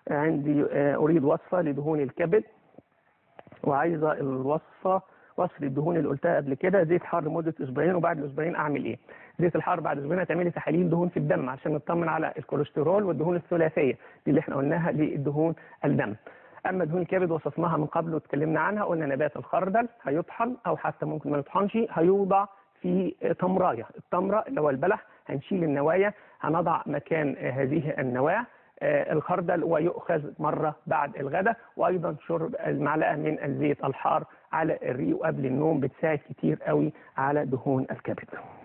عندي آه، اريد وصفه لدهون الكبد وعايزه الوصفه وصف الدهون اللي قلتها قبل كده زيت حار لمده اسبوعين وبعد الاسبوعين اعمل ايه؟ زيت الحار بعد اسبوعين هتعملي تحاليل دهون في الدم عشان نطمن على الكوليسترول والدهون الثلاثيه دي اللي احنا قلناها للدهون الدم. اما دهون الكبد وصفناها من قبل واتكلمنا عنها قلنا نبات الخردل هيطحن او حتى ممكن ما يطحنش هيوضع في تمرايه، التمره اللي هو البلح هنشيل النوايا هنضع مكان هذه النواه آه، الخردل ويؤخذ مرة بعد الغداء وأيضا شرب المعلقة من الزيت الحار على الريق قبل النوم بتساعد كتير قوي على دهون الكبد